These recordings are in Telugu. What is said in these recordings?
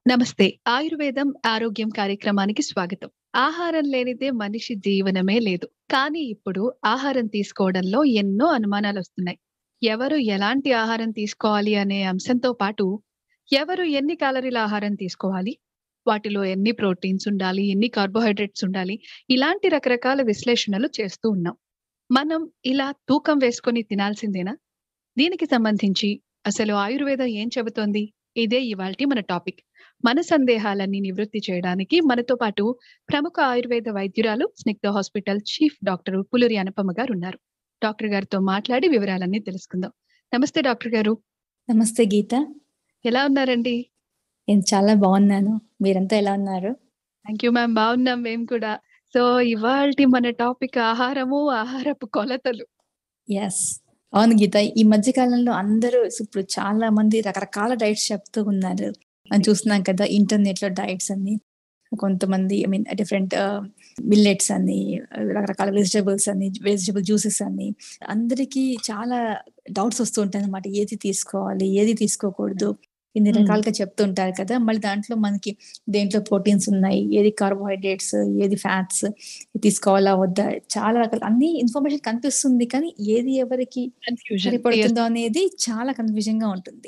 నమస్తే ఆయుర్వేదం ఆరోగ్యం కార్యక్రమానికి స్వాగతం ఆహారం లేనిదే మనిషి జీవనమే లేదు కానీ ఇప్పుడు ఆహారం తీసుకోవడంలో ఎన్నో అనుమానాలు వస్తున్నాయి ఎవరు ఎలాంటి ఆహారం తీసుకోవాలి అనే అంశంతో పాటు ఎవరు ఎన్ని క్యాలరీల ఆహారం తీసుకోవాలి వాటిలో ఎన్ని ప్రోటీన్స్ ఉండాలి ఎన్ని కార్బోహైడ్రేట్స్ ఉండాలి ఇలాంటి రకరకాల విశ్లేషణలు చేస్తూ ఉన్నాం మనం ఇలా తూకం వేసుకొని తినాల్సిందేనా దీనికి సంబంధించి అసలు ఆయుర్వేదం ఏం చెబుతోంది ఇదే ఇవాల్టి మన టాపిక్ మన సందేహాలన్నీ నివృత్తి చేయడానికి మనతో పాటు ప్రముఖ ఆయుర్వేద వైద్యురాలు Snigdha hospital chief doctor Puluri Anupama garu ఉన్నారు డాక్టర్ గారితో మాట్లాడి వివరాలన్నీ తెలుసుకుందాం నమస్తే డాక్టర్ గారు నమస్తే గీత ఎలా ఉన్నారండి నేను చాలా బాగున్నాను మీరంతా ఎలా ఉన్నారు థ్యాంక్ యూ మ్యామ్ బాగున్నాం మేము కూడా సో ఇవాల్టి మన టాపిక్ ఆహారము ఆహారపు కొలతలు ఎస్ అవును గీత ఈ మధ్య కాలంలో అందరూ ఇప్పుడు చాలా మంది రకరకాల డైట్స్ చెప్తూ ఉన్నారు మనం చూస్తున్నాం కదా ఇంటర్నెట్ లో డైట్స్ అని కొంతమంది ఐ మీన్ డిఫరెంట్ మిల్లెట్స్ అని రకరకాల వెజిటబుల్స్ అని వెజిటబుల్ జ్యూసెస్ అని అందరికీ చాలా డౌట్స్ వస్తూ ఉంటాయి అనమాట ఏది తీసుకోవాలి ఏది తీసుకోకూడదు ఇన్ని రకాలుగా చెప్తుంటారు కదా మళ్ళీ దాంట్లో మనకి దేంట్లో ప్రోటీన్స్ ఉన్నాయి ఏది కార్బోహైడ్రేట్స్ ఏది ఫ్యాట్స్ తీసుకోవాలా వద్దా చాలా రకాల అన్ని ఇన్ఫర్మేషన్ కనిపిస్తుంది కానీ ఏది ఎవరికి కన్ఫ్యూజన్ సరిపడుతుందో అనేది చాలా కన్ఫ్యూజన్ గా ఉంటుంది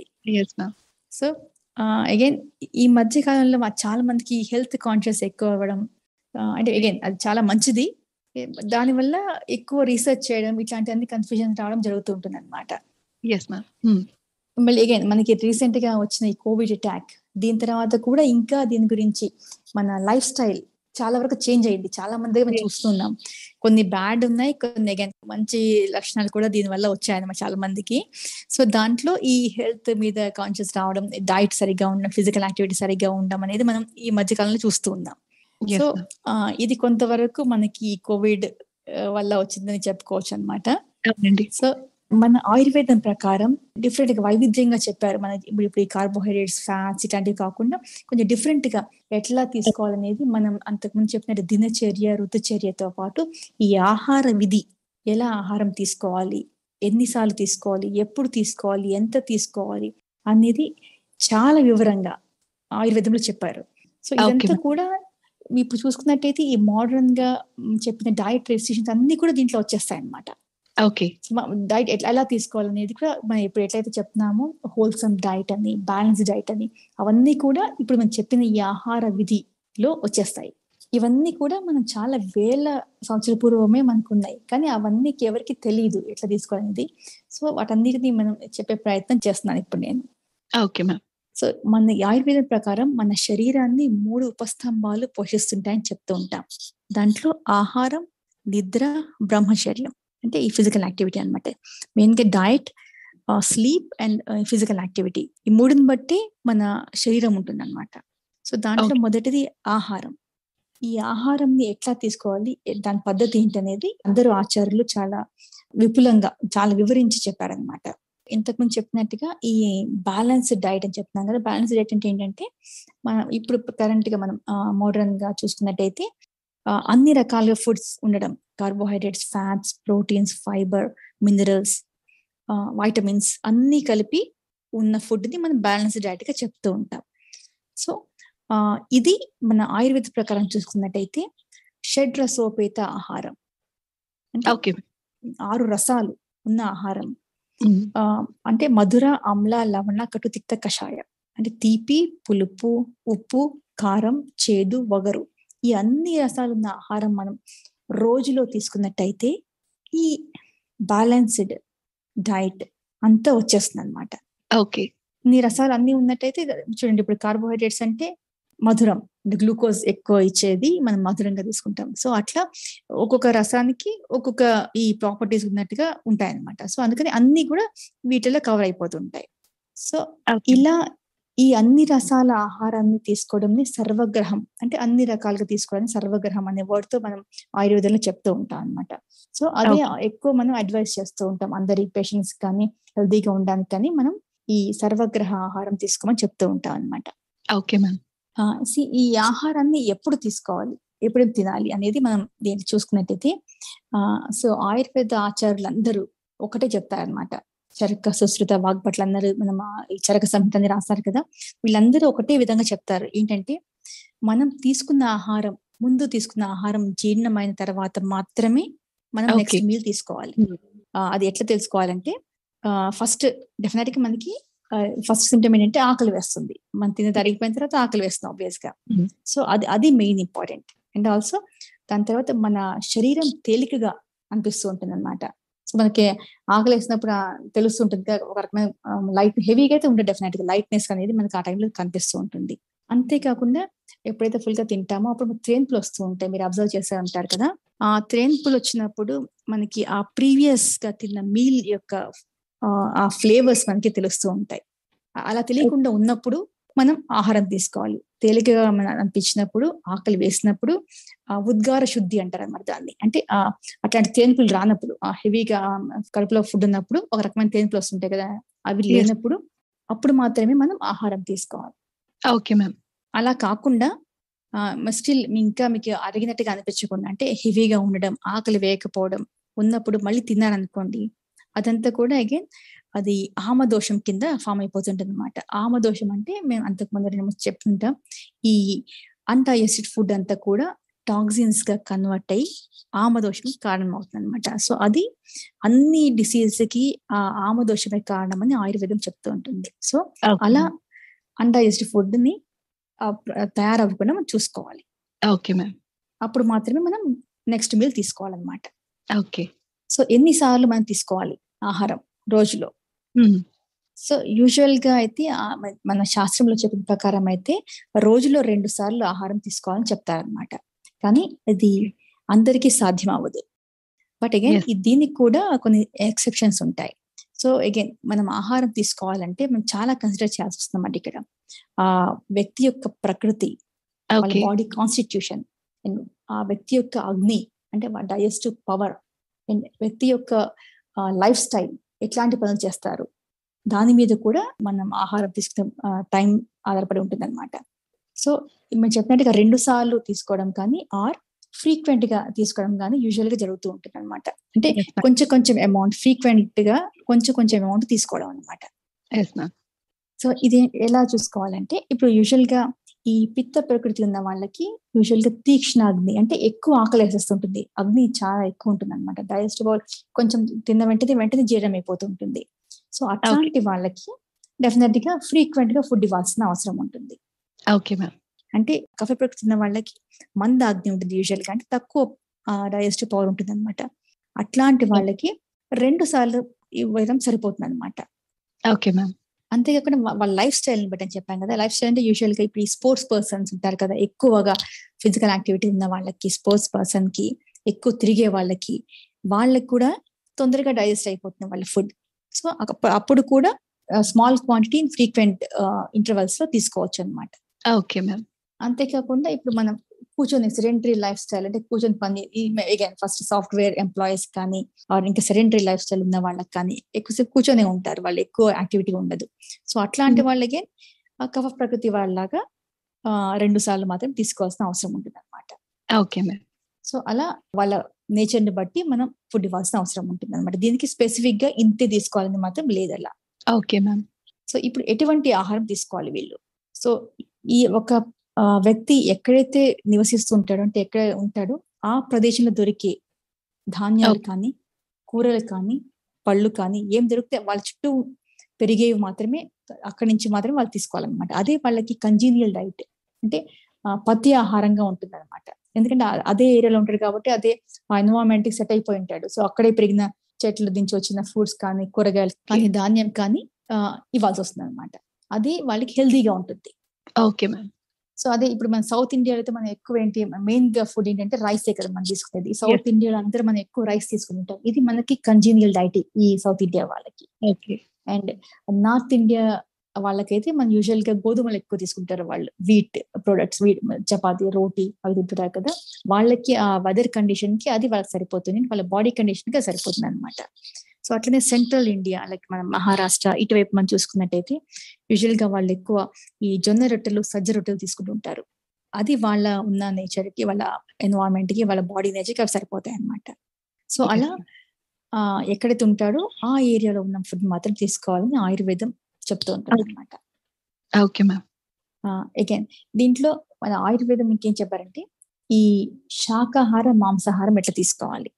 సో అగైన్ ఈ మధ్య కాలంలో మా చాలా మందికి హెల్త్ కాన్షియస్ ఎక్కువ అవ్వడం అంటే అగైన్ అది చాలా మంచిది దానివల్ల ఎక్కువ రీసెర్చ్ చేయడం ఇట్లాంటి అన్ని కన్ఫ్యూజన్ రావడం జరుగుతూ ఉంటుంది అనమాట ఎస్ మ్యామ్ మళ్ళీ అగైన్ మనకి రీసెంట్ గా వచ్చిన ఈ కోవిడ్ అటాక్ దీని తర్వాత కూడా ఇంకా దీని గురించి మన లైఫ్ స్టైల్ చాలా వరకు చేంజ్ అయ్యింది చాలా మంది మనం చూస్తున్నాం కొన్ని బ్యాడ్ ఉన్నాయి కొన్ని అగైన్ మంచి లక్షణాలు కూడా దీని వల్ల వచ్చాయన్నమాట చాలా మందికి సో దాంట్లో ఈ హెల్త్ మీద కాన్షియస్ రావడం డైట్ సరిగ్గా ఉండడం ఫిజికల్ యాక్టివిటీ సరిగ్గా ఉండడం అనేది మనం ఈ మధ్య కాలంలో చూస్తూ ఉన్నాం సో ఇది కొంతవరకు మనకి కోవిడ్ వల్ల వచ్చిందని చెప్పుకోవచ్చు అనమాట సో మన ఆయుర్వేదం ప్రకారం డిఫరెంట్ గా వైవిధ్యంగా చెప్పారు మన ఇప్పుడు ఇప్పుడు ఈ కార్బోహైడ్రేట్స్ ఫ్యాట్స్ ఇట్లాంటివి కాకుండా కొంచెం డిఫరెంట్ గా ఎట్లా తీసుకోవాలనేది మనం అంతకుముందు చెప్పినట్టు దినచర్య ఋతుచర్యతో పాటు ఈ ఆహార విధి ఎలా ఆహారం తీసుకోవాలి ఎన్నిసార్లు తీసుకోవాలి ఎప్పుడు తీసుకోవాలి ఎంత తీసుకోవాలి అనేది చాలా వివరంగా ఆయుర్వేదంలో చెప్పారు సో ఇదంతా కూడా ఇప్పుడు చూసుకున్నట్టయితే ఈ మోడర్న్ గా చెప్పిన డైట్ రెస్ట్రిక్షన్స్ అన్ని కూడా దీంట్లో వచ్చేస్తాయి అనమాట ఓకే డైట్ ఎట్లా ఎలా తీసుకోవాలనేది కూడా మనం ఇప్పుడు ఎట్లయితే చెప్తున్నామో హోల్సమ్ డైట్ అని బ్యాలెన్స్ డైట్ అని అవన్నీ కూడా ఇప్పుడు మనం చెప్పిన ఈ ఆహార విధిలో వచ్చేస్తాయి ఇవన్నీ కూడా మనం చాలా వేల సంవత్సరాల పూర్వమే మనకు ఉన్నాయి కానీ అవన్నీ ఎవరికి తెలియదు ఎట్లా తీసుకోవాలనేది సో వాటన్నిటిని మనం చెప్పే ప్రయత్నం చేస్తున్నాను ఇప్పుడు నేను ఓకే మ్యామ్ సో మన ఆయుర్వేదం ప్రకారం మన శరీరాన్ని మూడు ఉపస్తంభాలు పోషిస్తుంటాయని చెప్తూ ఉంటాం దాంట్లో ఆహారం నిద్ర బ్రహ్మచర్యం అంటే ఈ ఫిజికల్ యాక్టివిటీ అనమాట మెయిన్ గా diet sleep and physical activity ఈ మూడుని బట్టి మన శరీరం ఉంటుంది అనమాట సో దాంట్లో మొదటిది ఆహారం ఈ ఆహారంని ఎట్లా తీసుకోవాలి దాని పద్ధతి ఏంటనేది అందరూ ఆచార్యులు చాలా విపులంగా చాలా వివరించి చెప్పారనమాట ఇంతకుముందు చెప్పినట్టుగా ఈ బ్యాలెన్స్ డైట్ అని చెప్తున్నాం కదా బ్యాలెన్స్ డైట్ అంటే ఏంటంటే మనం ఇప్పుడు కరెంట్ గా మనం మోడర్న్ గా చూసుకున్నట్టయితే అన్ని రకాల ఫుడ్స్ ఉండడం carbohydrates fats proteins fibre minerals vitamins అన్ని కలిపి ఉన్న ఫుడ్ ని మనం బ్యాలెన్స్ డైట్ గా చెప్తూ ఉంటాం సో ఇది మన ఆయుర్వేద ప్రకారం చూసుకున్నట్టయితే షడ్ రసోపేత ఆహారం ఓకే ఆరు రసాలు ఉన్న ఆహారం అంటే మధుర అమ్ల లవణ కటు తిక్త కషాయం అంటే తీపి పులుపు ఉప్పు కారం చేదు వగరు ఈ అన్ని రసాలు ఉన్న ఆహారం మనం రోజులో తీసుకున్నట్టయితే ఈ బ్యాలెన్స్డ్ డైట్ అంతా వచ్చేస్తుంది అనమాట ఓకే ఈ రసాలు అన్ని ఉన్నట్టయితే చూడండి ఇప్పుడు కార్బోహైడ్రేట్స్ అంటే మధురం గ్లూకోజ్ ఎక్కువ ఇచ్చేది మనం మధురంగా తీసుకుంటాం సో అట్లా ఒక్కొక్క రసానికి ఒక్కొక్క ఈ ప్రాపర్టీస్ ఉన్నట్టుగా ఉంటాయి అనమాట సో అందుకని అన్ని కూడా వీటిలో కవర్ అయిపోతుంటాయి సో ఇలా ఈ అన్ని రసాల ఆహారాన్ని తీసుకోవడంని సర్వగ్రహం అంటే అన్ని రకాలుగా తీసుకోవడానికి సర్వగ్రహం అనే వర్డ్ తో మనం ఆయుర్వేదంలో చెప్తూ ఉంటాం అనమాట సో అదే ఎక్కువ మనం అడ్వైస్ చేస్తూ ఉంటాం అందరి పేషెంట్స్ కానీ హెల్దీగా ఉండడానికి కానీ మనం ఈ సర్వగ్రహ ఆహారం తీసుకోమని చెప్తూ ఉంటాం అనమాట ఓకే మ్యామ్ ఈ ఆహారాన్ని ఎప్పుడు తీసుకోవాలి ఎప్పుడు తినాలి అనేది మనం దీన్ని చూసుకున్నట్టయితే సో ఆయుర్వేద ఆచారులు అందరూ ఒకటే చెప్తారనమాట చరక సుశ్రుత వాగ్భట్లు అందరూ మనం ఆ ఈ చరక సంహిత అని రాస్తారు కదా వీళ్ళందరూ ఒకటే విధంగా చెప్తారు ఏంటంటే మనం తీసుకున్న ఆహారం ముందు తీసుకున్న ఆహారం జీర్ణమైన తర్వాత మాత్రమే మనం Okay. నెక్స్ట్ మీల్ తీసుకోవాలి Hmm. ఆ, అది ఎట్లా తెలుసుకోవాలంటే ఫస్ట్ డెఫినెట్ గా మనకి ఫస్ట్ సిమ్టమ్ ఏంటంటే ఆకలి వేస్తుంది మనం తిన తరిగిపోయిన తర్వాత ఆకలి వేస్తుంది ఆబ్వియస్ గా Hmm. సో అది అది మెయిన్ ఇంపార్టెంట్ అండ్ ఆల్సో దాని తర్వాత మన శరీరం తేలికగా అనిపిస్తూ ఉంటుంది అనమాట సో మనకి ఆకలి వేసినప్పుడు ఆ తెలుస్తుంటుంది కదా, ఒక రకమైన లైట్ హెవీగా అయితే ఉంటుంది డెఫినెట్ గా లైట్నెస్ అనేది మనకి ఆ టైంలో కనిపిస్తూ ఉంటుంది అంతేకాకుండా ఎప్పుడైతే ఫుల్ గా తింటామో అప్పుడు త్రేన్పులు వస్తూ ఉంటాయి మీరు అబ్జర్వ్ చేసే ఉంటారు కదా ఆ త్రేన్పులు వచ్చినప్పుడు మనకి ఆ ప్రీవియస్ గా తిన్న మీల్ యొక్క ఆ, ఆ ఫ్లేవర్స్ మనకి తెలుస్తూ ఉంటాయి అలా తెలియకుండా ఉన్నప్పుడు మనం ఆహారం తీసుకోవాలి తేలికగా మన అనిపించినప్పుడు ఆకలి వేసినప్పుడు ఆ ఉద్గార శుద్ధి అంటారు అనమాట దాన్ని అంటే ఆ అట్లాంటి తేన్పులు రానప్పుడు ఆ హెవీగా కడుపులో ఫుడ్ ఉన్నప్పుడు ఒక రకమైన తేన్పులు వస్తుంటాయి కదా అవి Yes. లేనప్పుడు అప్పుడు మాత్రమే మనం ఆహారం తీసుకోవాలి ఓకే మ్యామ్ అలా కాకుండా స్టిల్ ఇంకా మీకు అరిగినట్టుగా అనిపించకుండా అంటే హెవీగా ఉండడం ఆకలి వేయకపోవడం ఉన్నప్పుడు మళ్ళీ తిన్నారనుకోండి అదంతా కూడా అగైన్ అది ఆమదోషం కింద ఫామ్ అయిపోతుంటుంది అనమాట ఆమదోషం అంటే మేము అంతకు ముందు రెండు మూడు చెప్తుంటాం ఈ అన్డైజెస్టెడ్ ఫుడ్ అంతా కూడా టాక్సిన్స్ గా కన్వర్ట్ అయ్యి ఆమదోషం కారణం అవుతుంది అనమాట సో అది అన్ని డిసీజెస్ కి ఆ ఆమదోషమే కారణం అని ఆయుర్వేదం చెప్తూ ఉంటుంది సో అలా అన్డైజెస్టెడ్ ఫుడ్ ని ఆ, ప్ర- తయారవ్వకుండా మనం చూసుకోవాలి ఓకే మ్యామ్ అప్పుడు మాత్రమే మనం నెక్స్ట్ మీల్ తీసుకోవాలన్నమాట ఓకే సో ఎన్నిసార్లు మనం తీసుకోవాలి ఆహారం రోజులో మ్మ్. సో యూజువల్ గా అయితే ఆ మ- మన శాస్త్రంలో చెప్పిన ప్రకారం అయితే రోజులో రెండు సార్లు ఆహారం తీసుకోవాలని చెప్తారనమాట కానీ ఇది అందరికీ సాధ్యం అవ్వదు బట్ అగైన్ Yes. దీనికి కూడా కొన్ని ఎక్సెప్షన్స్ ఉంటాయి సో అగైన్ మనం ఆహారం తీసుకోవాలంటే మనం చాలా కన్సిడర్ చేయాల్సి వస్తుందన్నమాట ఇక్కడ ఆ వ్యక్తి యొక్క ప్రకృతి వాళ్ళ ఓకే బాడీ కాన్స్టిట్యూషన్ అండ్ ఆ వ్యక్తి యొక్క అగ్ని అంటే డైజెస్టివ్ పవర్ అండ్ వ్యక్తి యొక్క లైఫ్ స్టైల్ ఎట్లాంటి పనులు చేస్తారు దాని మీద కూడా మనం ఆహారం తీసుకునే టైం ఆధారపడి ఉంటుంది అనమాట సో మేము చెప్పినట్టుగా రెండు సార్లు తీసుకోవడం కానీ ఆర్ ఫ్రీక్వెంట్ గా తీసుకోవడం కానీ యూజువల్ గా జరుగుతూ ఉంటుంది అనమాట అంటే Yes, ma'am. కొంచెం కొంచెం అమౌంట్ ఫ్రీక్వెంట్ గా కొంచెం కొంచెం అమౌంట్ తీసుకోవడం అనమాట Yes, ma'am. సో ఇది ఎలా చూసుకోవాలంటే ఇప్పుడు యూజువల్ గా ఈ పిత్త ప్రకృతి ఉన్న వాళ్ళకి యూజువల్ గా తీక్ష్ణ అగ్ని అంటే ఎక్కువ ఆకలి వేసేస్తుంటుంది అగ్ని చాలా ఎక్కువ ఉంటుంది అనమాట డైజెస్టిబుల్ కొంచెం తిన్న వెంటనే వెంటనే జీర్ణం అయిపోతుంటుంది సో అట్లాంటి వాళ్ళకి డెఫినెట్ గా ఫ్రీక్వెంట్ గా ఫుడ్ ఇవ్వాల్సిన అవసరం ఉంటుంది ఓకే మ్యామ్ అంటే కఫ ప్రకృతి ఉన్న వాళ్ళకి మంద అగ్ని ఉంటుంది యూజువల్ గా అంటే తక్కువ డైజెస్టివ్ పవర్ ఉంటుంది అనమాట అట్లాంటి వాళ్ళకి రెండు సార్లు ఇవ్వడం సరిపోతుంది అనమాట ఓకే మ్యామ్ అంతేకాకుండా వా- వాళ్ళ లైఫ్ స్టైల్ ని బట్టి అని చెప్పాను కదా లైఫ్ స్టైల్ అంటే యూజువల్ గా ఇప్పుడు ఈ స్పోర్ట్స్ పర్సన్స్ ఉంటారు కదా ఎక్కువగా ఫిజికల్ యాక్టివిటీ ఉన్న వాళ్ళకి స్పోర్ట్స్ పర్సన్ కి ఎక్కువ తిరిగే వాళ్ళకి వాళ్ళకి కూడా తొందరగా డైజెస్ట్ అయిపోతుంది వాళ్ళ ఫుడ్ సో అప్పుడు కూడా స్మాల్ క్వాంటిటీ ఫ్రీక్వెంట్ ఇంటర్వెల్స్ లో తీసుకోవచ్చు అన్నమాట ఓకే మ్యామ్ అంతేకాకుండా ఇప్పుడు మనం కూర్చొని సెరెంటరీ లైఫ్ స్టైల్ అంటే కూర్చొని పని అగైన్ ఫస్ట్ సాఫ్ట్వేర్ ఎంప్లాయీస్ కానీ ఆర్ ఇంకా సెరెంటరీ లైఫ్ స్టైల్ ఉన్న వాళ్ళకి కానీ ఎక్కువసేపు కూర్చొని ఉంటారు వాళ్ళు ఎక్కువ యాక్టివిటీ ఉండదు సో అట్లాంటి Mhm. వాళ్ళకి ఆ కఫ ప్రకృతి వాళ్ళలాగా ఆ, రెండు సార్లు మాత్రం తీసుకోవాల్సిన అవసరం ఉంటుంది అనమాట ఓకే మ్యామ్ సో అలా వాళ్ళ నేచర్ ని బట్టి మనం ఫుడ్ ఇవ్వాల్సిన అవసరం ఉంటుంది అనమాట దీనికి స్పెసిఫిక్ గా ఇంతే తీసుకోవాలని మాత్రం లేదు అలా ఓకే మ్యామ్ సో ఇప్పుడు ఎటువంటి ఆహారం తీసుకోవాలి వీళ్ళు సో ఈ ఒక ఆ, వ్యక్తి ఎక్కడైతే నివసిస్తుంటాడో అంటే ఎక్కడ ఉంటాడో ఆ ప్రదేశంలో దొరికే ధాన్యాలు Okay. కానీ కూరలు కానీ పళ్ళు కానీ ఏం దొరికితే వాళ్ళ చుట్టూ పెరిగేవి మాత్రమే అక్కడి నుంచి మాత్రమే వాళ్ళు తీసుకోవాలన్నమాట అదే వాళ్ళకి కంజీనియల్ డైట్ అంటే ఆ, పథ్య ఆహారంగా ఉంటుంది అనమాట ఎందుకంటే ఆ- అదే ఏరియాలో ఉంటాడు కాబట్టి అదే ఆ ఎన్వైరన్మెంట్ కి సెట్ అయిపోయి ఉంటాడు సో అక్కడే పెరిగిన చెట్లు దించి వచ్చిన ఫ్రూట్స్ కానీ కూరగాయలు కానీ ధాన్యం కానీ ఆ, ఇవ్వాల్సి వస్తుంది అనమాట అది వాళ్ళకి హెల్దీగా ఉంటుంది ఓకే మ్యామ్ సో అదే ఇప్పుడు మన సౌత్ ఇండియాలో అయితే మనం ఎక్కువ ఏంటి మెయిన్ గా ఫుడ్ ఏంటంటే రైసే కదా మనం తీసుకునేది సౌత్ ఇండియాలో అందరూ మనం ఎక్కువ రైస్ తీసుకుంటాం ఇది మనకి కంజీనియల్ డైట్ ఈ సౌత్ ఇండియా వాళ్ళకి ఓకే అండ్ నార్త్ ఇండియా వాళ్ళకైతే మనం యూజువల్ గా గోధుమలు ఎక్కువ తీసుకుంటారు వాళ్ళు వీట్ ప్రొడక్ట్స్ వీట్ చపాతి రోటీ అవి తింటుంటారు కదా వాళ్ళకి ఆ వెదర్ కండిషన్ కి అది వాళ్ళకి సరిపోతుంది వాళ్ళ బాడీ కండిషన్ కి అది సరిపోతుంది అనమాట సో అట్లనే సెంట్రల్ ఇండియా లైక్ మనం మహారాష్ట్ర ఇటువైపు మనం చూసుకున్నట్టయితే యూజువల్ గా వాళ్ళు ఎక్కువ ఈ జొన్న రొట్టెలు సజ్జ రొట్టెలు తీసుకుంటుంటారు అది వాళ్ళ ఉన్న నేచర్ కి వాళ్ళ ఎన్వైరన్మెంట్ కి వాళ్ళ బాడీ నేచర్ కి అవి సరిపోతాయి అనమాట సో అలా ఆ ఎక్కడైతే ఉంటాడో ఆ ఏరియాలో ఉన్న ఫుడ్ మాత్రం తీసుకోవాలని ఆయుర్వేదం చెప్తూ ఉంటుంది అనమాట ఓకే మ్యామ్ అగైన్ దీంట్లో మన ఆయుర్వేదం ఇంకేం చెప్పారంటే ఈ శాకాహార మాంసాహారం ఎట్లా తీసుకోవాలి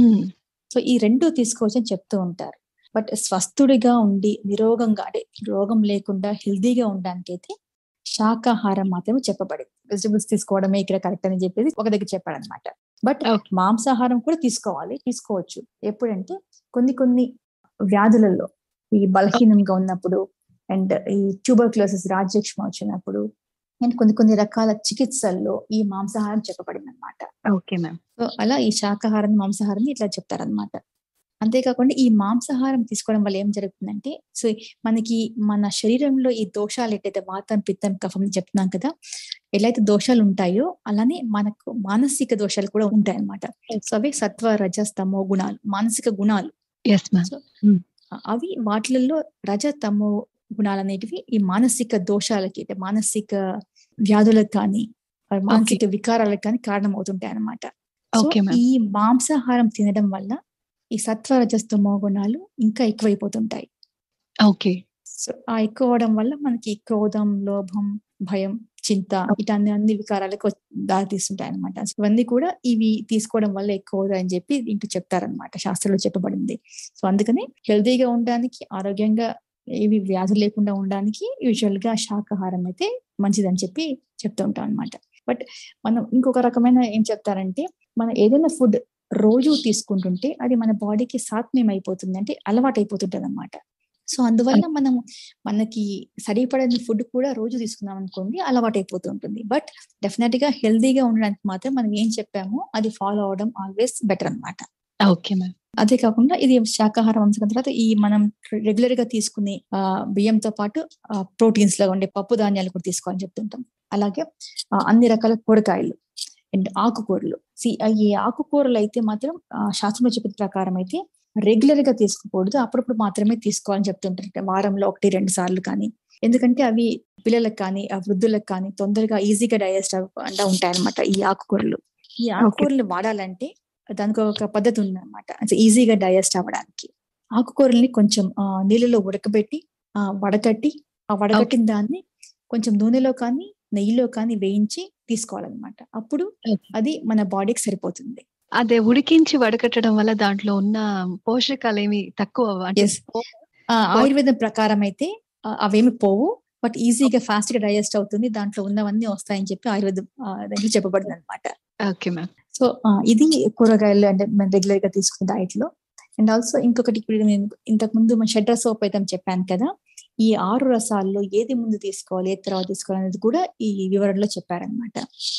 సో ఈ రెండు తీసుకోవచ్చు అని చెప్తూ ఉంటారు బట్ స్వస్థుడిగా ఉండి నిరోగంగా అంటే రోగం లేకుండా హెల్దీగా ఉండడానికి అయితే శాకాహారం మాత్రమే చెప్పబడింది వెజిటబుల్స్ తీసుకోవడమే ఇక్కడ కరెక్ట్ అని చెప్పేసి ఒక దగ్గర చెప్పాడు అనమాట బట్ Okay. మాంసాహారం కూడా తీసుకోవాలి తీసుకోవచ్చు ఎప్పుడంటే కొన్ని కొన్ని వ్యాధులలో ఈ బలహీనంగా ఉన్నప్పుడు అండ్ ఈ ట్యూబర్క్లోసిస్ రాజ్యక్షమ వచ్చినప్పుడు అండ్ కొన్ని కొన్ని రకాల చికిత్సల్లో ఈ మాంసాహారం చెప్పబడింది అనమాట ఓకే మ్యామ్ సో అలా ఈ శాకాహారం మాంసాహారం ఇట్లా చెప్తారనమాట అంతేకాకుండా ఈ మాంసాహారం తీసుకోవడం వల్ల ఏం జరుగుతుందంటే సో మనకి మన శరీరంలో ఈ దోషాలు ఎట్లయితే వాతం పిత్తం కఫం చెప్తున్నాం కదా ఎలా అయితే దోషాలు ఉంటాయో అలానే మనకు మానసిక దోషాలు కూడా ఉంటాయి అన్నమాట సో అవి సత్వ రజస్తమో గుణాలు మానసిక గుణాలు ఎస్ మ్యామ్ అ- అవి వాటిలలో రజ తమో గుణాలు అనేటివి ఈ మానసిక దోషాలకి అంటే మానసిక వ్యాధులకు కానీ ఆ మానసిక వికారాలకు కానీ కారణం అవుతుంటాయి అన్నమాట సో Okay, ma'am. ఈ మాంసాహారం తినడం వల్ల ఈ సత్వ రజస్తమో గుణాలు ఇంకా ఎక్కువైపోతుంటాయి ఓకే సో ఆ ఎక్కువ అవడం వల్ల మనకి క్రోధం లోభం భయం చింత ఇటన్ని అన్ని వికారాలకు దారి తీస్తుంటాయి అనమాట ఇవన్నీ కూడా ఇవి తీసుకోవడం వల్ల ఎక్కువ అవుతాయి అని చెప్పి ఇంటూ చెప్తారనమాట శాస్త్రంలో చెప్పబడింది సో అందుకని హెల్తీగా ఉండడానికి ఆరోగ్యంగా ఏవి వ్యాధులు లేకుండా ఉండడానికి యూజువల్ గా శాకాహారం అయితే మంచిదని చెప్పి చెప్తూ ఉంటాం అనమాట బట్ మనం ఇంకొక రకమైన ఏం చెప్తారంటే మనం ఏదైనా ఫుడ్ రోజు తీసుకుంటుంటే అది మన బాడీకి సాత్మ్యం అయిపోతుంది అంటే అలవాటు అయిపోతుంటది అనమాట సో అందువల్ల మనం మనకి సరిపడని ఫుడ్ కూడా రోజు తీసుకున్నాం అనుకోండి అలవాటు అయిపోతూ ఉంటుంది బట్ డెఫినెట్ గా హెల్దీగా ఉండడానికి మాత్రం మనం ఏం చెప్పామో అది ఫాలో అవడం ఆల్వేస్ బెటర్ అన్నమాట ఓకే మ్యామ్ అదే కాకుండా ఇది శాకాహారం అంశం తర్వాత ఈ మనం రెగ్యులర్ గా తీసుకునే ఆ బియ్యంతో పాటు ప్రోటీన్స్ లాగా ఉండే పప్పు ధాన్యాలు కూడా తీసుకోవాలని చెప్తుంటాం అలాగే ఆ, అన్ని రకాల కూరగాయలు అండ్ ఆకుకూరలు See, ఆ ఈ ఆకుకూరలు అయితే మాత్రం ఆ, శాస్త్రంలో చెప్పిన ప్రకారం అయితే రెగ్యులర్ గా తీసుకోకూడదు అప్పుడప్పుడు మాత్రమే తీసుకోవాలని చెప్తుంటారు అంటే వారంలో ఒకటి రెండు సార్లు కానీ ఎందుకంటే అవి పిల్లలకు కానీ ఆ వృద్ధులకు కానీ తొందరగా ఈజీగా డైజెస్ట్ అవ్వకుండా ఉంటాయన్నమాట ఈ ఆకుకూరలు ఈ ఆకుకూరలు వాడాలంటే దానికి ఒక పద్ధతి ఉందన్నమాట అంటే ఈజీగా డైజెస్ట్ అవ్వడానికి ఆకుకూరల్ని కొంచెం ఆ, నీళ్ళలో ఉడకబెట్టి ఆ, వడకట్టి ఆ వడకట్టిన దాన్ని కొంచెం నూనెలో కానీ నెయ్యిలో కానీ వేయించి తీసుకోవాలన్నమాట అప్పుడు Okay. అది మన బాడీకి సరిపోతుంది అదే ఉడికించి వడకట్టడం వల్ల దాంట్లో ఉన్న పోషకాలు ఏమి తక్కువ అవ్వ- అంటే Yes. ఆ, ఆయుర్వేదం ప్రకారం అయితే ఆ, అవేమి పోవు బట్ ఈజీగా ఫాస్ట్ గా డైజెస్ట్ అవుతుంది దాంట్లో ఉన్నవన్నీ వస్తాయని చెప్పి ఆయుర్వేదం ఆ, దాంట్లో చెప్పబడింది అనమాట ఓకే మ్యామ్ సో ఆ, ఇది కూరగాయలు అంటే మనం రెగ్యులర్ గా తీసుకునే డైట్ లో అండ్ ఆల్సో ఇంకొకటి ఇప్పుడు నేను ఇంతకు ముందు మన షడ్ర సోప్ అయితే చెప్పాను కదా ఈ ఆరు రసాల్లో ఏది ముందు తీసుకోవాలి ఏది తర్వాత తీసుకోవాలి అనేది కూడా ఈ వివరణలో చెప్పారనమాట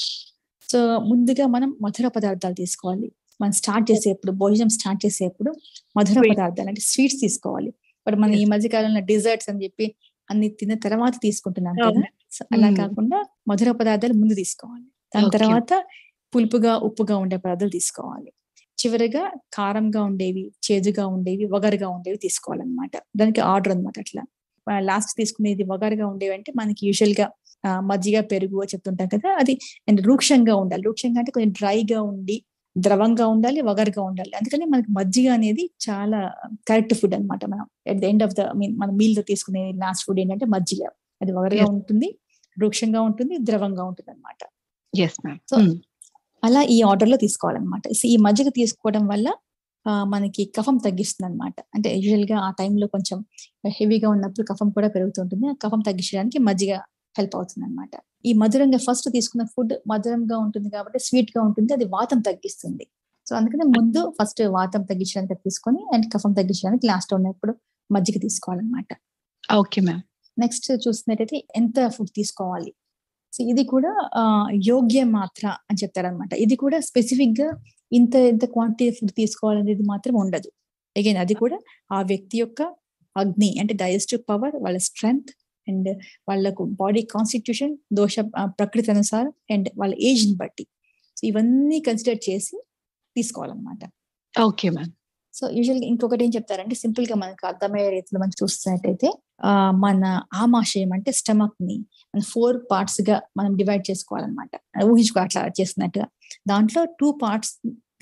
సో ముందుగా మనం మధుర పదార్థాలు తీసుకోవాలి మనం స్టార్ట్ చేసేప్పుడు భోజనం స్టార్ట్ చేసేప్పుడు మధుర Sweet. పదార్థాలు అంటే స్వీట్స్ తీసుకోవాలి బట్ మనం ఈ Yes. మధ్య కాలంలో డిజర్ట్స్ అని చెప్పి అన్ని తిన్న తర్వాత తీసుకుంటున్నాం కదా అవును. సో అలా Mm. కాకుండా మధుర పదార్థాలు ముందు తీసుకోవాలి దాని Okay. తర్వాత పులుపుగా ఉప్పుగా ఉండే పదార్థాలు తీసుకోవాలి చివరిగా కారంగా ఉండేవి చేదుగా ఉండేవి వగరుగా ఉండేవి తీసుకోవాలన్నమాట దానికి ఆర్డర్ అన్నమాట అట్లా లాస్ట్ తీసుకునేది వగరుగా ఉండేవి అంటే మనకి యూజువల్ గా ఆ, మజ్జిగ పెరుగు అని చెప్తుంటాం కదా అది అండ్ రూక్షంగా ఉండాలి రూక్షంగా అంటే కొంచెం డ్రైగా ఉండి ద్రవంగా ఉండాలి వగరుగా ఉండాలి అందుకని మనకి మజ్జిగ అనేది చాలా కరెక్ట్ ఫుడ్ అన్నమాట మనం at the end of the meal మన మీల్ లో తీసుకునే లాస్ట్ ఫుడ్ ఏంటంటే మజ్జిగ అది వగరుగా Yes. ఉంటుంది రూక్షంగా ఉంటుంది ద్రవంగా ఉంటుంది అనమాట ఎస్ మ్యామ్ So, అలా ఈ ఆర్డర్ లో తీసుకోవాలన్నమాట సో ఈ మజ్జిగ తీసుకోవడం వల్ల ఆ, మనకి కఫం తగ్గిస్తుంది అనమాట అంటే యూజువల్ గా ఆ టైంలో కొంచెం హెవీగా ఉన్నప్పుడు కఫం కూడా పెరుగుతుంటుంది ఆ కఫం తగ్గించడానికి మజ్జిగ హెల్ప్ అవుతుంది అనమాట ఈ మధురంగా ఫస్ట్ తీసుకున్న ఫుడ్ మధురంగా ఉంటుంది కాబట్టి స్వీట్ గా ఉంటుంది అది వాతం తగ్గిస్తుంది సో అందుకనే ముందు ఫస్ట్ వాతం తగ్గించడానికి తీసుకొని అండ్ కఫం తగ్గించడానికి లాస్ట్ ఉన్నప్పుడు మజ్జిగ తీసుకోవాలన్నమాట ఓకే మ్యామ్ నెక్స్ట్ చూస్తున్నట్టయితే ఎంత ఫుడ్ తీసుకోవాలి సో ఇది కూడా ఆ, యోగ్య మాత్ర అని చెప్తారనమాట ఇది కూడా స్పెసిఫిక్ గా ఇంత ఎంత క్వాంటిటీ ఫుడ్ తీసుకోవాలనేది మాత్రం ఉండదు అగైన్ అది కూడా ఆ వ్యక్తి యొక్క అగ్ని అంటే డైజెస్టివ్ పవర్ వాళ్ళ స్ట్రెంగ్త్ అండ్ వాళ్ళకు బాడీ కాన్స్టిట్యూషన్ దోష ఆ, ప్రకృతి అనుసారం అండ్ వాళ్ళ ఏజ్ ని బట్టి సో ఇవన్నీ కన్సిడర్ చేసి తీసుకోవాలన్నమాట ఓకే మ్యామ్ సో యూజువల్ గా ఇంకొకటి ఏం చెప్తారంటే సింపుల్ గా మనకు అర్థమయ్యే రీతిలో మనం చూస్తున్నట్టయితే ఆ మన ఆమాశయం అంటే స్టమక్ ని మన ఫోర్ పార్ట్స్ గా మనం డివైడ్ చేసుకోవాలన్నమాట ఊహించుకో అట్లా చేస్తున్నట్టుగా దాంట్లో టూ పార్ట్స్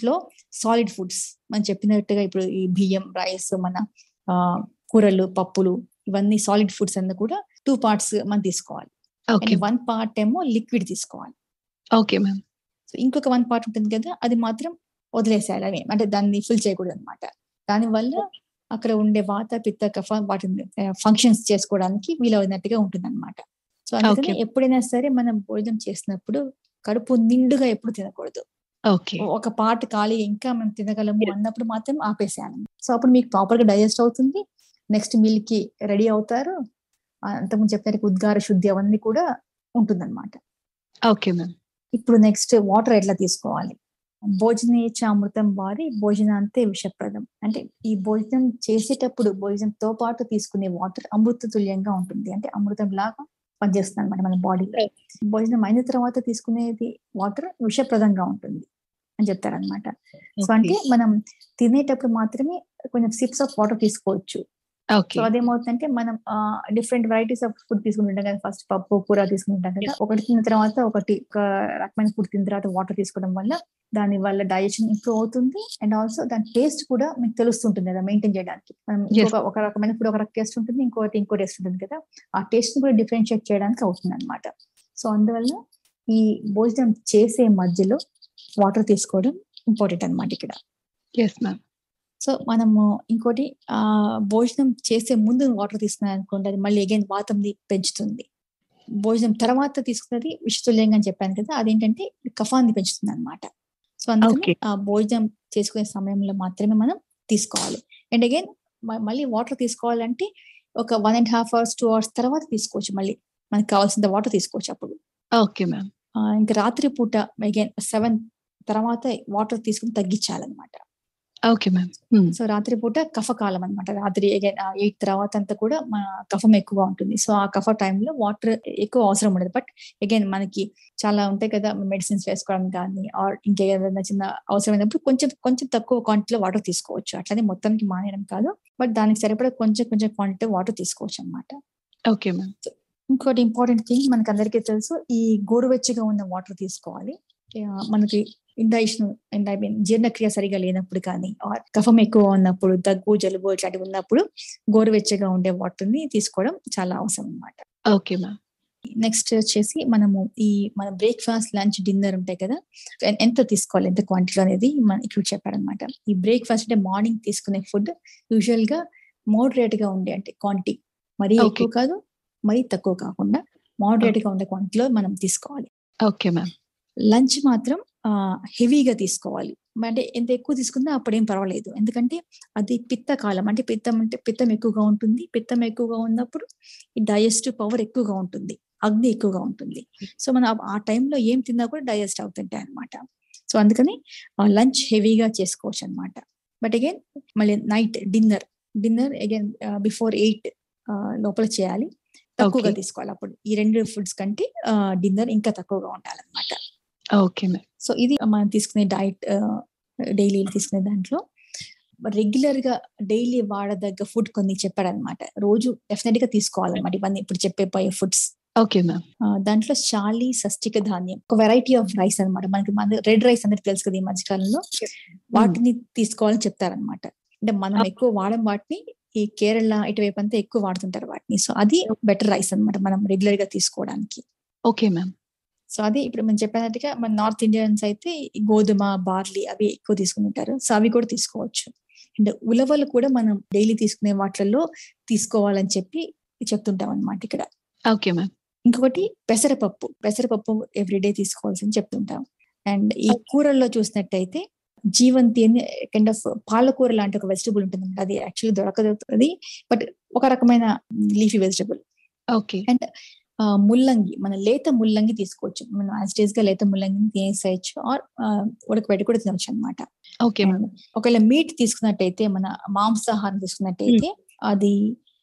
లో సాలిడ్ ఫుడ్స్ మనం చెప్పినట్టుగా ఇప్పుడు ఈ బియ్యం రైస్ మన ఆ కూరలు పప్పులు ఇవన్నీ సాలిడ్ ఫుడ్స్ అన్ని కూడా టూ పార్ట్స్ మనం తీసుకోవాలి ఓకే వన్ పార్ట్ ఏమో లిక్విడ్ తీసుకోవాలి ఓకే మ్యామ్ సో ఇంకొక వన్ పార్ట్ ఉంటుంది కదా అది మాత్రం వదిలేసేయాలి అవి అంటే దాన్ని ఫిల్ చేయకూడదు అనమాట దానివల్ల అక్కడ ఉండే వాత పిత్త కఫ వాటిని ఫంక్షన్స్ చేసుకోవడానికి వీలైనట్టుగా ఉంటుంది అనమాట సో అందుకని Okay. ఎప్పుడైనా సరే మనం భోజనం చేసినప్పుడు కడుపు నిండుగా ఎప్పుడు తినకూడదు ఓకే ఒక పార్ట్ ఖాళీ ఇంకా మనం తినగలము అన్నప్పుడు మాత్రం ఆపేసేయాలి సో అప్పుడు మీకు ప్రాపర్ గా డైజెస్ట్ అవుతుంది నెక్స్ట్ మీల్ కి రెడీ అవుతారు ఆ, అంతకుముందు చెప్పినట్టు ఉద్గార శుద్ధి అవన్నీ కూడా ఉంటుందన్నమాట ఓకే మ్యామ్ ఇప్పుడు నెక్స్ట్ వాటర్ ఎట్లా తీసుకోవాలి భోజనేచ అమృతం వారి భోజనాంతే విషప్రదం అంటే ఈ భోజనం చేసేటప్పుడు భోజనంతో పాటు తీసుకునే వాటర్ అమృత తుల్యంగా ఉంటుంది అంటే అమృతం లాగా పనిచేస్తుంది అనమాట మన బాడీలో భోజనం అయిన తర్వాత తీసుకునేది వాటర్ విషప్రదంగా ఉంటుంది అని చెప్తారనమాట సో అంటే మనం తినేటప్పుడు మాత్రమే కొంచెం సిప్స్ ఆఫ్ వాటర్ తీసుకోవచ్చు ఓకే సో అదేమవుతుందంటే మనం డిఫరెంట్ వెరైటీస్ ఆఫ్ ఫుడ్ తీసుకుంటుంటాం కదా ఫస్ట్ పప్పు కూర తీసుకుంటాం కదా ఒకటి తిన్న తర్వాత ఒకటి ఒక రకమైన ఫుడ్ తిన్న తర్వాత వాటర్ తీసుకోవడం వల్ల దాని వల్ల డైజెషన్ ఇంప్రూవ్ అవుతుంది అండ్ ఆల్సో దాని టేస్ట్ కూడా మీకు తెలుస్తుంటుంది కదా మెయింటైన్ చేయడానికి మనం ఇంకొక ఒక రకమైన ఫుడ్ ఒక రకం టేస్ట్ ఉంటుంది ఇంకోటి ఇంకో టేస్ట్ ఉంటుంది కదా ఆ టేస్ట్ ని కూడా డిఫరెన్షియేట్ చేయడానికి అవుతుంది అనమాట సో అందువల్ల ఈ భోజనం చేసే మధ్యలో వాటర్ తీసుకోవడం ఇంపార్టెంట్ అన్నమాట ఇక్కడ ఎస్ మ్యామ్ సో మనము ఇంకోటి ఆ భోజనం చేసే ముందు వాటర్ తీసుకున్నాం అనుకోండి అది మళ్ళీ అగైన్ వాతంని పెంచుతుంది భోజనం తర్వాత తీసుకున్నది విషతుల్యంగా అని చెప్పాను కదా అదేంటంటే కఫాన్ని పెంచుతుంది అనమాట సో అందుకని Okay. ఆ భోజనం చేసుకునే సమయంలో మాత్రమే మనం తీసుకోవాలి అండ్ అగైన్ మళ్ళీ వాటర్ తీసుకోవాలంటే ఒక one and half hours two hours తర్వాత తీసుకోవచ్చు మళ్ళీ మనకి కావాల్సిన వాటర్ తీసుకోవచ్చు అప్పుడు ఓకే మ్యామ్ ఆ, ఇంకా రాత్రి పూట అగైన్ సెవెన్ తర్వాత వాటర్ తీసుకుని తగ్గించాలన్నమాట ఓకే మ్యామ్ సో రాత్రి పూట కఫకాలం అనమాట రాత్రి ఎయిట్ తర్వాత అంతా కూడా మన కఫం ఎక్కువ ఉంటుంది సో ఆ కఫ టైంలో వాటర్ ఎక్కువ అవసరం ఉండదు బట్ అగైన్ మనకి చాలా ఉంటాయి కదా మెడిసిన్స్ వేసుకోవడం కానీ ఆర్ ఇంకేదైనా చిన్న అవసరమైనప్పుడు కొంచెం కొంచెం తక్కువ క్వాంటిటీలో వాటర్ తీసుకోవచ్చు అట్లనే మొత్తానికి మానేయడం కాదు బట్ దానికి సరిపడా కొంచెం కొంచెం క్వాంటిటీ వాటర్ తీసుకోవచ్చు అనమాట ఓకే మ్యామ్ ఇంకోటి ఇంపార్టెంట్ థింగ్ మనకి అందరికీ తెలుసు ఈ గోరువెచ్చగా ఉన్న వాటర్ తీసుకోవాలి ఆ, మనకి ఇండైషన్ అండ్ ఐ మీన్ జీర్ణక్రియ సరిగా లేనప్పుడు కానీ ఆర్ కఫం ఎక్కువ ఉన్నప్పుడు దగ్గు జలుబు ఇట్లాంటివి ఉన్నప్పుడు గోరువెచ్చగా ఉండే వాటర్ ని తీసుకోవడం చాలా అవసరం అన్నమాట ఓకే మ్యామ్ నెక్స్ట్ వచ్చేసి మనము ఈ మన బ్రేక్ఫాస్ట్ లంచ్ డిన్నర్ ఉంటాయి కదా ఎన్- ఎంత తీసుకోవాలి ఎంత క్వాంటిటీ అనేది మన ఇక్కడ చెప్పారనమాట ఈ బ్రేక్ఫాస్ట్ అంటే మార్నింగ్ తీసుకునే ఫుడ్ యూజువల్ గా మోడరేట్ గా ఉండే అంటే క్వాంటిటీ మరీ Okay. ఎక్కువ కాదు మరీ తక్కువ కాకుండా మోడరేట్ గా ఉండే క్వాంటిటీలో మనం తీసుకోవాలి ఓకే మ్యామ్ లంచ్ మాత్రం హెవీగా తీసుకోవాలి అంటే ఎంత ఎక్కువ తీసుకున్నా అప్పుడేం పర్వాలేదు ఎందుకంటే అది పిత్త కాలం అంటే పిత్తం అంటే పిత్తం ఎక్కువగా ఉంటుంది పిత్తం ఎక్కువగా ఉన్నప్పుడు ఈ డైజెస్టివ్ పవర్ ఎక్కువగా ఉంటుంది అగ్ని ఎక్కువగా ఉంటుంది సో మనం ఆ- ఆ టైంలో ఏం తిన్నా కూడా డైజెస్ట్ అవుతుంటాయి అనమాట సో అందుకని లంచ్ హెవీగా చేసుకోవచ్చు అనమాట బట్ అగైన్ మళ్ళీ night dinner dinner again before eight లోపల చేయాలి తక్కువగా Okay. తీసుకోవాలి అప్పుడు ఈ రెండు ఫుడ్స్ కంటే డిన్నర్ ఇంకా తక్కువగా ఉండాలన్నమాట ఓకే మ్యామ్ సో ఇది మనం తీసుకునే డైట్ డైలీ తీసుకునే దాంట్లో రెగ్యులర్ గా డైలీ వాడదగ్గ ఫుడ్ కొన్ని చెప్పారనమాట రోజు డెఫినెట్ గా తీసుకోవాలన్నమాట ఇవన్నీ ఇప్పుడు చెప్పే పోయే ఫుడ్స్ ఓకే మ్యామ్ దాంట్లో చాలి సష్టిక ధాన్యం ఒక వెరైటీ ఆఫ్ రైస్ అన్నమాట మనకి మన రెడ్ రైస్ అందరికి తెలుసు కదా ఈ మధ్యకాలంలో వాటిని తీసుకోవాలని చెప్తారనమాట అంటే మనం Okay. ఎక్కువ వాడడం వాటిని ఈ కేరళ ఇటువైపు అంతా ఎక్కువ వాడుతుంటారు వాటిని సో అది బెటర్ రైస్ అన్నమాట మనం రెగ్యులర్ గా తీసుకోవడానికి ఓకే మ్యామ్ సో అది ఇప్పుడు మనం చెప్పినట్టుగా మన నార్త్ ఇండియన్స్ అయితే ఈ గోధుమ బార్లీ అవి ఎక్కువ తీసుకుంటారు సో అవి కూడా తీసుకోవచ్చు అండ్ ఉలవలు కూడా మనం డైలీ తీసుకునే వాటిల్లో తీసుకోవాలని చెప్పి చెప్తుంటాం అనమాట ఇక్కడ ఓకే మ్యామ్ ఇంకొకటి పెసరపప్పు పెసరపప్పు ఎవ్రీడే తీసుకోవాల్సింది చెప్తుంటాం అండ్ ఈ కూరల్లో చూసినట్టయితే జీవంతి అని కైండ్ ఆఫ్ పాలకూర లాంటి ఒక వెజిటబుల్ ఉంటుంది అది యాక్చువల్లీ దొరకదు బట్ ఒక రకమైన లీఫీ వెజిటబుల్ ఓకే అండ్ ఆ, ముల్లంగి మన లేత ముల్లంగి తీసుకోవచ్చు మనం యాజ్ డేస్ గా లేత ముల్లంగిని తినేసేయచ్చు ఆర్ ఉడకబెట్టి కూడా తినవచ్చు అనమాట ఓకే మ్యామ్ ఒకవేళ మీట్ తీసుకున్నట్టయితే మన మాంసాహారం తీసుకున్నట్టయితే అది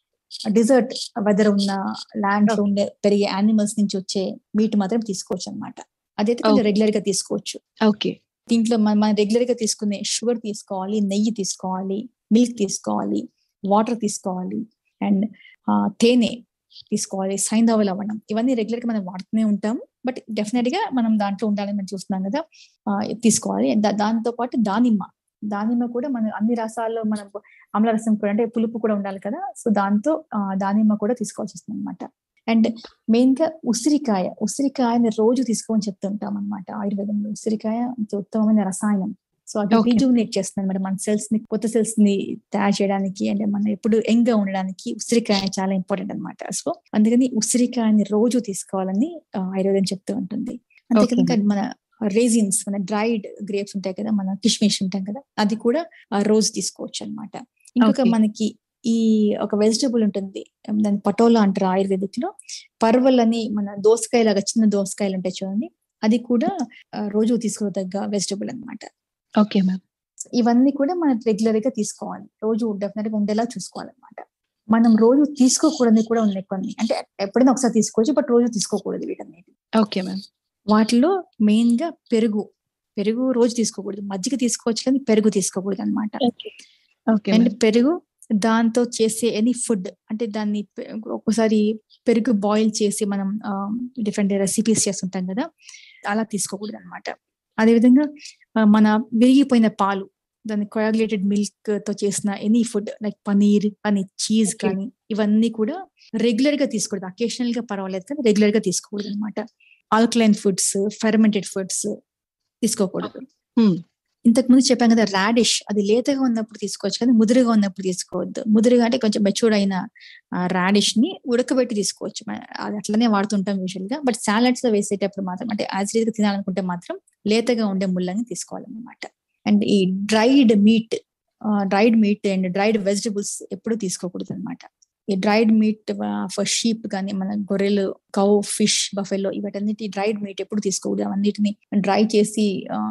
డిజర్ట్ వెదర్ ఉన్న ల్యాండ్ లో ఉండే పెరిగే యానిమల్స్ నుంచి వచ్చే మీట్ మాత్రం తీసుకోవచ్చు అనమాట అదైతే కొంచెం Okay. రెగ్యులర్ గా తీసుకోవచ్చు ఓకే దీంట్లో మనం మనం రెగ్యులర్ గా తీసుకునే షుగర్ తీసుకోవాలి నెయ్యి తీసుకోవాలి మిల్క్ తీసుకోవాలి వాటర్ తీసుకోవాలి అండ్ తేనె తీసుకోవాలి సైంధవ లవణం ఇవన్నీ రెగ్యులర్ గా మనం వాడుతూనే ఉంటాము బట్ డెఫినెట్ గా మనం దాంట్లో ఉండాలని మనం చూస్తున్నాం కదా ఆ, తీసుకోవాలి దా- దాంతో పాటు దానిమ్మ దానిమ్మ కూడా మన అన్ని రసాల్లో మనం ఆమ్ల రసం కూడా అంటే పులుపు కూడా ఉండాలి కదా సో దాంతో ఆ, దానిమ్మ కూడా తీసుకోవాల్సి వస్తుంది అనమాట అండ్ మెయిన్ గా ఉసిరికాయ ఉసిరికాయని రోజు తీసుకోమని చెప్తుంటాం అనమాట ఆయుర్వేదంలో ఉసిరికాయ అంత ఉత్తమమైన రసాయనం సో అది Okay. రీజుమినేట్ చేస్తుంది అనమాట మన సెల్స్ ని కొత్త సెల్స్ ని తయారు చేయడానికి అండ్ మనం ఎప్పుడు యంగ్ గా ఉండడానికి ఉసిరికాయ చాలా ఇంపార్టెంట్ అనమాట సో అందుకని ఉసిరికాయని రోజు తీసుకోవాలని ఆ, ఆయుర్వేదం చెప్తూ ఉంటుంది అంతేకాక మన రేజిన్స్ మన డ్రైడ్ గ్రేప్స్ ఉంటాయి కదా మన కిష్మిష్ ఉంటాం కదా అది కూడా ఆ, రోజు తీసుకోవచ్చు అన్నమాట ఇంకొక Okay. మనకి ఈ ఒక వెజిటబుల్ ఉంటుంది దాని పటోలా అంటారు ఆయుర్వేదిక్ లో పర్వల్ అని మన దోసకాయ లాగా చిన్న దోసకాయలు ఉంటాయి చూడండి అది కూడా ఆ, రోజు తీసుకోదగ్గ వెజిటబుల్ అన్నమాట ఓకే మ్యామ్ ఇవన్నీ కూడా మనం రెగ్యులర్ గా తీసుకోవాలి రోజు డెఫినెట్ గా ఉండేలా చూసుకోవాలన్నమాట మనం రోజు తీసుకోకూడదు కూడా ఉన్నాయి కొన్ని అంటే ఎప్పుడైనా ఒకసారి తీసుకోవచ్చు బట్ రోజు తీసుకోకూడదు వీటన్నిటి ఓకే మ్యామ్ వాటిలో మెయిన్ గా పెరుగు పెరుగు రోజు తీసుకోకూడదు మజ్జిగ తీసుకోవచ్చు కానీ పెరుగు తీసుకోకూడదు అనమాట ఓకే అండ్ పెరుగు దాంతో చేసే ఎనీ ఫుడ్ అంటే దాన్ని పె- ఒక్కోసారి పెరుగు బాయిల్ చేసి మనం డిఫరెంట్ రెసిపీస్ చేస్తుంటాం కదా అలా తీసుకోకూడదు అనమాట అదేవిధంగా ఆ, మన విరిగిపోయిన పాలు దాన్ని కొయాగులేటెడ్ మిల్క్ తో చేసిన ఎనీ ఫుడ్ లైక్ పనీర్ కానీ చీజ్ Okay. కానీ ఇవన్నీ కూడా రెగ్యులర్ గా తీసుకోకూడదు అకేషనల్ గా పర్వాలేదు కానీ రెగ్యులర్ గా తీసుకోకూడదు అనమాట ఆల్కలైన్ ఫుడ్స్ ఫెర్మెంటెడ్ ఫుడ్స్ తీసుకోకూడదు Hmm. ఇంతకు ముందు చెప్పాం కదా రాడిష్ అది లేతగా ఉన్నప్పుడు తీసుకోవచ్చు కానీ ముదురుగా ఉన్నప్పుడు తీసుకోవద్దు ముదురుగా అంటే కొంచెం మెచ్యూర్ అయిన రాడిష్ ని ఉడకబెట్టి తీసుకోవచ్చు మ- అది అట్లనే వాడుతుంటాం యూజువల్ గా బట్ సాలడ్స్ లో వేసేటప్పుడు మాత్రం అంటే యాజ్ గా తినాలనుకుంటే మాత్రం లేతగా ఉండే ముళ్ళని తీసుకోవాలన్నమాట అండ్ ఈ dried meat dried meat and dried vegetables ఎప్పుడు తీసుకోకూడదు అనమాట ఈ డ్రైడ్ మీట్ ఫర్ షీప్ కానీ మన గొర్రెలు కౌ ఫిష్ బఫెలో ఇవన్నిటి డ్రైడ్ మీట్ ఎప్పుడు తీసుకోకూడదు అవన్నిటిని డ్రై చేసి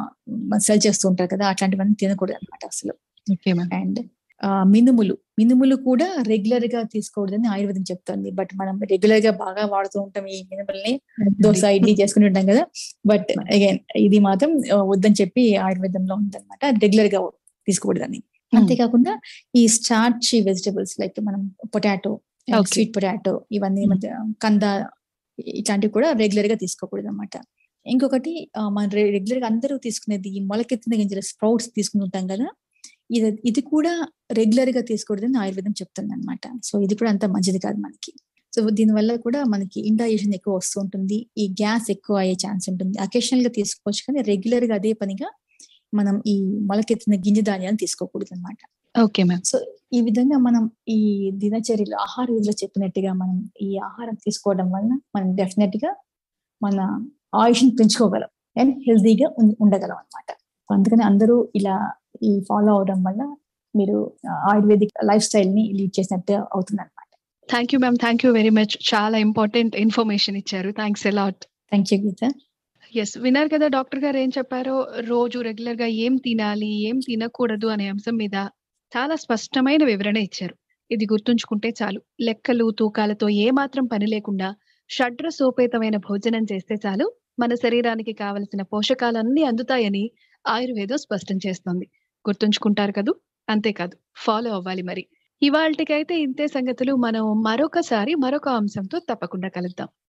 సెల్ చేస్తూ ఉంటారు కదా అట్లాంటివన్నీ తినకూడదు అనమాట అసలు ఓకే మ్యామ్ అండ్ మినుములు మినుములు కూడా రెగ్యులర్ గా తీసుకోకూడదని ఆయుర్వేదం చెప్తుంది బట్ మనం రెగ్యులర్ గా బాగా వాడుతూ ఉంటాం ఈ మినుముల్ని దోశ ఇడ్లీ చేసుకుని ఉంటాం కదా బట్ అగైన్ ఇది మాత్రం ఆ, వద్దని చెప్పి ఆయుర్వేదంలో ఉందన్నమాట రెగ్యులర్ గా తీసుకోకూడదని అంతేకాకుండా ఈ స్టార్చ్ వెజిటబుల్స్ లైక్ మనం పొటాటో Okay. స్వీట్ పొటాటో ఇవన్నీ Hmm. మధ్య కంద ఇట్లాంటివి కూడా రెగ్యులర్ గా తీసుకోకూడదు అనమాట ఇంకొకటి ఆ, మన రెగ్యులర్ గా అందరూ తీసుకునేది ఈ మొలకెత్తిన గింజల స్ప్రౌట్స్ తీసుకుని ఉంటాం కదా ఇది ఇది కూడా రెగ్యులర్ గా తీసుకోకూడదని ఆయుర్వేదం చెప్తుంది అనమాట సో ఇది కూడా అంత మంచిది కాదు మనకి సో దీని వల్ల కూడా మనకి ఇండైజెషన్ ఎక్కువ వస్తూ ఉంటుంది ఈ గ్యాస్ ఎక్కువ అయ్యే ఛాన్స్ ఉంటుంది అకేషనల్ గా తీసుకోవచ్చు కానీ రెగ్యులర్ గా అదే పనిగా మనం ఈ మొలకెత్తిన గింజ ధాన్యాలు తీసుకోకూడదు అనమాట ఓకే మ్యామ్ సో ఈ విధంగా మనం ఈ దినచర్యలో ఆహార విధిలో చెప్పినట్టుగా మనం ఈ ఆహారం తీసుకోవడం వల్ల మనం డెఫినెట్ గా మన ఆయుష్ని పెంచుకోగలం అండ్ హెల్తీగా ఉండగలం అనమాట అందుకని అందరూ ఇలా ఈ ఫాలో అవడం వల్ల మీరు ఆయుర్వేదిక్ లైఫ్ స్టైల్ ని లీడ్ చేసినట్టు అవుతుంది అనమాట thank you ma'am thank you very much చాలా ఇంపార్టెంట్ ఇన్ఫర్మేషన్ ఇచ్చారు thanks a lot thank you Geetha yes విన్నారు కదా డాక్టర్ గారు ఏం చెప్పారో రోజు రెగ్యులర్ గా ఏం తినాలి ఏం తినకూడదు అనే అంశం మీద చాలా స్పష్టమైన వివరణ ఇచ్చారు ఇది గుర్తుంచుకుంటే చాలు లెక్కలు తూకాలతో ఏ మాత్రం పని లేకుండా షడ్ర సోపేతమైన భోజనం చేస్తే చాలు మన శరీరానికి కావలసిన పోషకాలన్నీ అందుతాయని ఆయుర్వేదం స్పష్టం చేస్తోంది గుర్తుంచుకుంటారు కదూ అంతేకాదు ఫాలో అవ్వాలి మరి ఇవాళకైతే ఇంతే సంగతులు మనం మరొకసారి మరొక అంశంతో తప్పకుండా కలుద్దాం